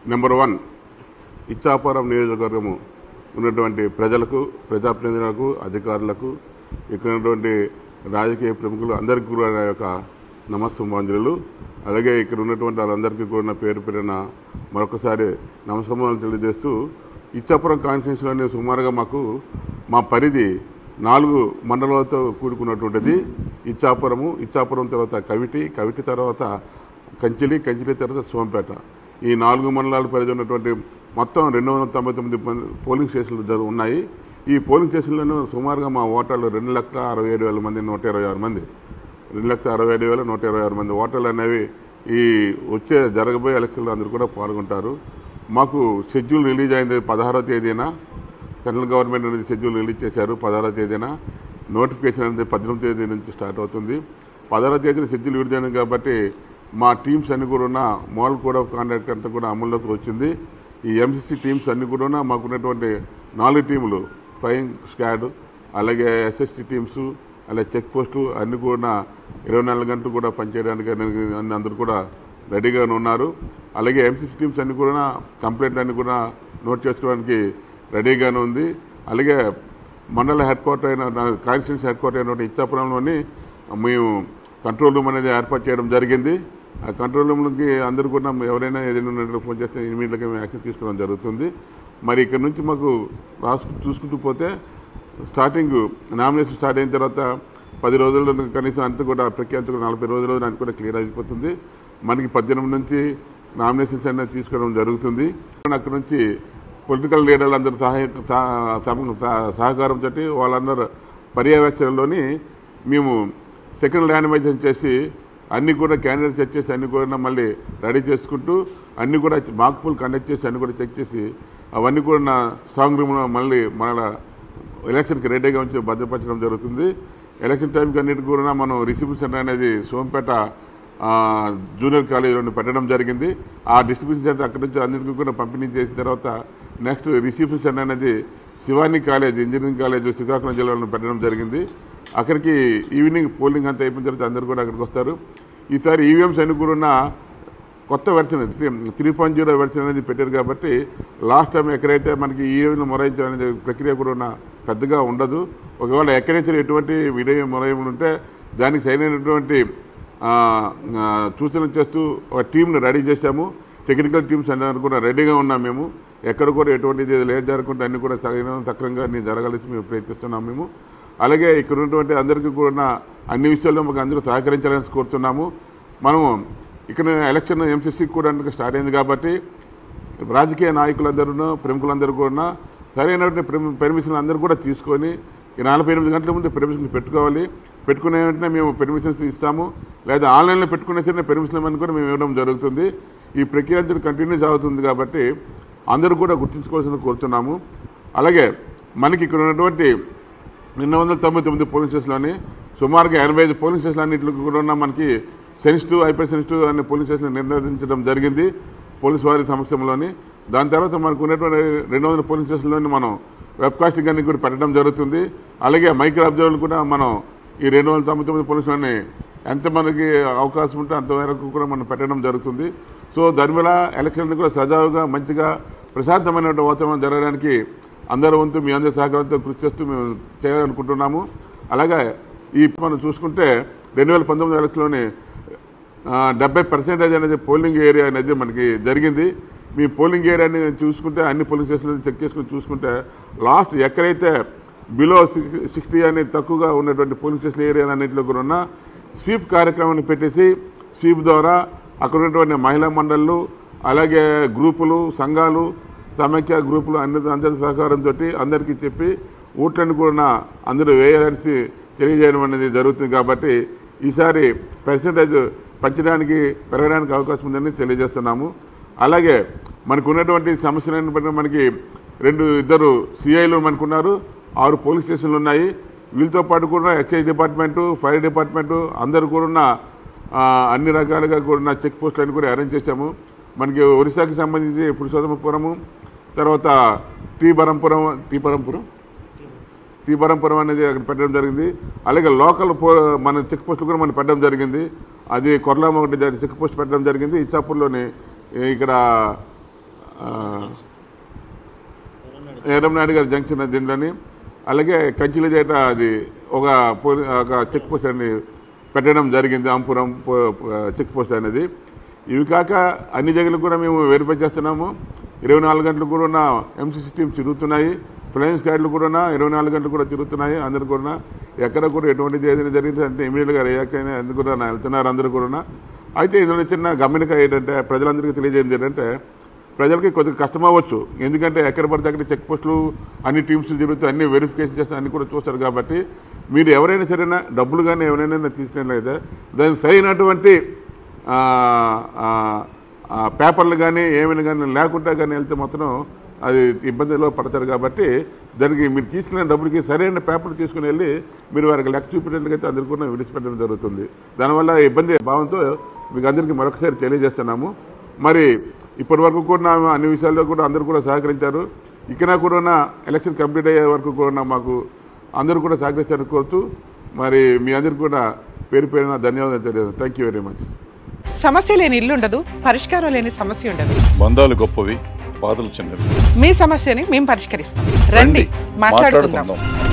number one Ichchapuram నియోజకవర్గము ఉన్నటువంటి ప్రజలకు ప్రజాప్రతినిధులకు అధికారులకు ఇక్కడ ఉన్నటువంటి రాజకీయ ప్రముఖులు అందరికీ కూడా నా యొక్క నమస్సుమాంజలు అలాగే ఇక్కడ ఉన్నటువంటి వాళ్ళందరికీ కూడా నా పేరు పేరున మరొకసారి నమస్కారాలు తెలియజేస్తూ ఇచ్చాపురం కాన్స్టిట్యూన్సీలోని సుమారుగా మాకు మా పరిధి నాలుగు మండలాలతో కూడుకున్నటువంటిది ఇచ్చాపురము ఇచ్చాపురం తర్వాత కవిటి కవిటి తర్వాత కంచిలి కంచిలి తర్వాత సోంపేట ఈ నాలుగు మండలాల పరిధి ఉన్నటువంటి మొత్తం రెండు వందల తొంభై తొమ్మిది మంది పోలింగ్ స్టేషన్లు జరు- ఉన్నాయి ఈ పోలింగ్ స్టేషన్లను సుమారుగా మా ఓటర్లు రెండు లక్షల అరవై ఏడు వేల మంది నూట ఇరవై ఆరు మంది రెండు లక్షల అరవై ఏడు వేల నూట ఇరవై ఆరు మంది ఓటర్లు అనేవి ఈ వచ్చే జరగబోయే ఎలక్షన్లో అందరూ కూడా పాల్గొంటారు మాకు షెడ్యూల్ రిలీజ్ అయింది పదహారో తేదీన సెంట్రల్ గవర్నమెంట్ అనేది షెడ్యూల్ రిలీజ్ చేశారు పదహారో తేదీన నోటిఫికేషన్ అనేది పద్దెనిమిది తేదీ నుంచి స్టార్ట్ అవుతుంది పదహారో తేదీన షెడ్యూల్ విడుదలైంది కాబట్టి మా టీమ్స్ అన్ని కూడా ఉన్న మోడల్ కోడ్ ఆఫ్ కాండక్ట్ అంతా కూడా అమల్లోకి వచ్చింది ఈ ఎంసీసీ టీమ్స్ అన్ని కూడా ఉన్న మాకున్నటువంటి నాలుగు టీములు ఫ్లయింగ్ స్క్వాడ్ అలాగే ఎస్ఎస్టీ టీమ్స్ అలాగే చెక్ పోస్టు అన్ని కూడా ఇరవై నాలుగు గంటలు కూడా పనిచేయడానికి అన్ని- అన్ని అందరూ కూడా రెడీగా ఉన్నారు అలాగే ఎంసీసీ టీమ్స్ అన్ని కూడా కంప్లైంట్లు అన్ని కూడా నోట్ చేసుకోవడానికి రెడీగానే ఉంది అలాగే మండల హెడ్ క్వార్టర్ అయిన కాన్స్టిట్యూన్సీ హెడ్ క్వార్టర్ అయిన ఇచ్చాపురంలోని మేము కంట్రోల్ రూమ్ అనేది ఏర్పాటు చేయడం జరిగింది ఆ కంట్రోల్ రూమ్కి అందరూ కూడా ఎవరైనా ఏదైనా ఉన్నట్టు ఫోన్ చేస్తే ఇమీడియట్గా మేము యాక్షన్ తీసుకోవడం జరుగుతుంది మరి ఇక్కడ నుంచి మాకు రాసుకు చూసుకుంటూ పోతే స్టార్టింగ్ నామినేషన్ స్టార్ట్ అయిన తర్వాత పది రోజుల్లో కనీసం అంతా కూడా ప్రక్రియ అంతా కూడా నలభై రోజుల్లో అంతా కూడా క్లియర్ అయిపోతుంది మనకి పద్దెనిమిది నుంచి నామినేషన్స్ అనేది తీసుకోవడం జరుగుతుంది అక్కడ నుంచి పొలిటికల్ లీడర్లు అందరూ సహాయ సహ- సహ- సహకారంతో వాళ్ళందరూ పర్యవేక్షణలోని మేము సెకండ్ ర్యాండమైజేషన్ చేసి అన్ని కూడా క్యాండిడేట్ చెక్ చేసి అన్ని కూడా మళ్ళీ రెడీ చేసుకుంటూ అన్ని కూడా మాక్ పూల్ కండక్ట్ చేసి అన్ని కూడా చెక్ చేసి అవన్నీ కూడా నా స్ట్రాంగ్ రూమ్లో మళ్ళీ మన ఎలక్షన్కి రెడీగా ఉంచి భద్రపరచడం జరుగుతుంది ఎలక్షన్ టైంకి అన్నిటి కూడా మనం రిసీవ్ సెంటర్ అనేది సోంపేట ఆ, జూనియర్ కాలేజీలో పెట్టడం జరిగింది ఆ డిస్ట్రిబ్యూషన్ సెంటర్ అక్కడి నుంచి అన్నిటికీ కూడా పంపిణీ చేసిన తర్వాత నెక్స్ట్ రిసీప్షన్ సెంటర్ అనేది Shivani college engineering college Srikakulam జిల్లాలో పెట్టడం జరిగింది అక్కడికి ఈవినింగ్ పోలింగ్ అంతా అయిపోయిన తర్వాత అందరూ కూడా అక్కడికి వస్తారు ఈసారి ఈవీఎంస్ అన్ని కూడా ఉన్న కొత్త version three point zero version అనేది పెట్టారు కాబట్టి లాస్ట్ టైం ఎక్కడైతే మనకి ఈవీఎంలు మొరాయించడం అనేది ప్రక్రియ కూడా ఉన్న పెద్దగా ఉండదు ఒకవేళ ఎక్కడైతే ఎటువంటి విడయ మొరాయిములు ఉంటే దానికి సరైనటువంటి ఆ, ఆ, సూచనలు చేస్తూ ఒక టీంను రెడీ చేశాము టెక్నికల్ టీమ్స్ అందరూ కూడా రెడీగా ఉన్నాం మేము ఎక్కడ కూడా ఎటువంటిది లేట్ జరగకుండా అన్ని కూడా సరైన తక్కువగా అన్ని జరగాలని మేము ప్రయత్నిస్తున్నాం మేము అలాగే ఇక్కడ ఉన్నటువంటి అందరికీ కూడా అన్ని విషయాల్లో మాకు అందరూ సహకరించాలని కోరుతున్నాము మనము ఇక్కడ ఎలక్షన్ ఎంసీసీ కూడా స్టార్ట్ అయింది కాబట్టి రాజకీయ నాయకులందరూ ప్రముఖులందరూ కూడా సరైనటువంటి పెర్మిషన్ అందరూ కూడా తీసుకొని ఈ నలభై ఎనిమిది గంటల ముందు పెర్మిషన్ పెట్టుకోవాలి పెట్టుకునే వెంటనే మేము పెర్మిషన్స్ ఇస్తాము లేదా ఆన్లైన్లో పెట్టుకునే సరే పెర్మిషన్ అని కూడా మేము ఇవ్వడం జరుగుతుంది ఈ ప్రక్రియ అంతా కంటిన్యూ అవుతుంది కాబట్టి అందరూ కూడా గుర్తుంచుకోవాల్సింది కోరుతున్నాము అలాగే మనకి ఇక్కడ ఉన్నటువంటి రెండు వందల తొంభై తొమ్మిది పోలింగ్ స్టేషన్లోని సుమారుగా ఎనభై ఐదు పోలింగ్ స్టేషన్లు అన్నింటిలో కూడా ఉన్న మనకి సెన్సిటివ్ హైపర్ సెన్సిటివ్ అనే పోలింగ్ స్టేషన్ నిర్ణయించడం జరిగింది పోలీసు వారి సమక్షంలోని దాని తర్వాత మనకు ఉన్నటువంటి రెండు వందల పోలింగ్ స్టేషన్లోని మనం వెబ్కాస్టింగ్ అన్ని కూడా పెట్టడం జరుగుతుంది అలాగే మైక్రో అబ్జర్వర్లు కూడా మనం ఈ రెండు వందల తొంభై తొమ్మిది పోలీసులని ఎంత మనకి అవకాశం ఉంటే అంతవరకు కూడా మనం పెట్టడం జరుగుతుంది సో దానివల్ల ఎలక్షన్ కూడా సజావుగా మంచిగా ప్రశాంతమైన వాతావరణం జరగడానికి అందరి వంతు మీ అందరి సహకారంతో కృషి చేస్తూ మేము చేయాలనుకుంటున్నాము అలాగే ఈ మనం చూసుకుంటే రెండు వేల పంతొమ్మిది ఎలక్షన్లోని డెబ్బై పర్సెంటేజ్ అనేది పోలింగ్ ఏరియా అనేది మనకి జరిగింది మీ పోలింగ్ ఏరియాని చూసుకుంటే అన్ని పోలింగ్ స్టేషన్లు చెక్ చేసుకుని చూసుకుంటే లాస్ట్ ఎక్కడైతే బిలో సిక్స్టీ అనేది తక్కువగా ఉన్నటువంటి పోలింగ్ స్టేషన్ ఏరియా అన్నింటిలో కూడా ఉన్న స్వీప్ కార్యక్రమాన్ని పెట్టేసి స్వీప్ ద్వారా అక్కడ ఉన్నటువంటి మహిళా మండళ్ళు అలాగే గ్రూపులు సంఘాలు సమైక్య గ్రూపులు అన్ని అందరి సహకారంతో అందరికీ చెప్పి ఓట్లను కూడా అందరూ వేయాలని తెలియజేయడం అనేది జరుగుతుంది కాబట్టి ఈసారి పర్సంటేజ్ పెంచడానికి పెరగడానికి అవకాశం ఉందని తెలియజేస్తున్నాము అలాగే మనకు ఉన్నటువంటి సమస్యలను బట్టి మనకి రెండు ఇద్దరు సిఐలు మనకున్నారు ఆరు పోలీస్ స్టేషన్లు ఉన్నాయి వీళ్ళతో పాటు కూడా ఎక్సైజ్ డిపార్ట్మెంటు ఫైర్ డిపార్ట్మెంటు అందరూ కూడా ఉన్న, ఆ, అన్ని రకాలుగా కూడా చెక్ పోస్టులను కూడా అరేంజ్ చేశాము మనకి ఒరిస్సాకి సంబంధించి పురుషోత్తమపురము తర్వాత T Berhampur T Berhampur T Berhampur అనేది అక్కడ పెట్టడం జరిగింది అలాగే లోకల్ పో మన చెక్ పోస్టులు కూడా మనం పెట్టడం జరిగింది అది కొర్లామ ఒకటి జరి- చెక్ పోస్ట్ పెట్టడం జరిగింది ఇచ్చాపూర్లోని ఇక్కడ ఆ, ఎర్రంనాయుడు గారి జంక్షన్ దీంట్లోని అలాగే కంచిలిజేట అది ఒక పోలీ- ఒక చెక్ పోస్ట్ అని పెట్టడం జరిగింది అంపురం పో- చెక్ పోస్ట్ అనేది ఇవి కాక అన్ని జగలు కూడా మేము వెరిఫై చేస్తున్నాము ఇరవై నాలుగు గంటలు కూడా ఉన్న ఎంసీసీ టీమ్స్ తిరుగుతున్నాయి ఫ్లయింగ్ స్క్వాడ్లు కూడా ఉన్న ఇరవై నాలుగు గంటలు కూడా తిరుగుతున్నాయి అందరు కూడా ఎక్కడ కూడా ఎటువంటిది ఏదైనా జరిగింది అంటే ఇమీడియట్గా రియాక్ట్ ఎందుకు కూడా వెళ్తున్నారు అందరూ కూడా అయితే ఇందులో చిన్న గమనిక ఏంటంటే ప్రజలందరికీ తెలియజేయండి ఏంటంటే ప్రజలకి కొద్దిగా కష్టం అవ్వచ్చు ఎందుకంటే ఎక్కడ పడితే అక్కడ చెక్ పోస్టులు అన్ని టీమ్స్ తిరుగుతూ అన్ని వెరిఫికేషన్ చేస్తే అన్ని కూడా చూస్తారు కాబట్టి మీరు ఎవరైనా సరైన డబ్బులు కానీ ఎవరైనా తీసుకున్నట్లయితే దానికి సరైనటువంటి ఆ, ఆ, ఆ, పేపర్లు కానీ ఏమైనా కానీ లేకుండా కానీ వెళ్తే మాత్రం అది ఇబ్బందిలో పడతారు కాబట్టి దానికి మీరు తీసుకునే డబ్బులకి సరైన పేపర్లు తీసుకుని వెళ్ళి మీరు వారికి లెక్క చూపించినట్లయితే అందరికీ కూడా విడిచిపెట్టడం జరుగుతుంది దానివల్ల ఇబ్బంది భావంతో మీకు అందరికీ మరొకసారి తెలియజేస్తున్నాము మరి ఇప్పటి వరకు కూడా అన్ని విషయాల్లో కూడా అందరూ కూడా సహకరించారు ఇక్కడ కూడా ఉన్న ఎలక్షన్ కంప్లీట్ అయ్యే వరకు కూడా మాకు అందరూ కూడా సహకరిస్తారని కోరుతూ మరి మీ అందరికీ కూడా పేరు పేరున ధన్యవాదాలు తెలియదు థ్యాంక్ యూ వెరీ మచ్ సమస్య లేని ఇల్లు ఉండదు పరిష్కారం లేని సమస్య ఉండదు బంధాలు గొప్పవి బాధలు చిన్నవి మీ సమస్యని మేము పరిష్కరిస్తాం రండి మాట్లాడుకుందాం మాట్లాడుకుందాం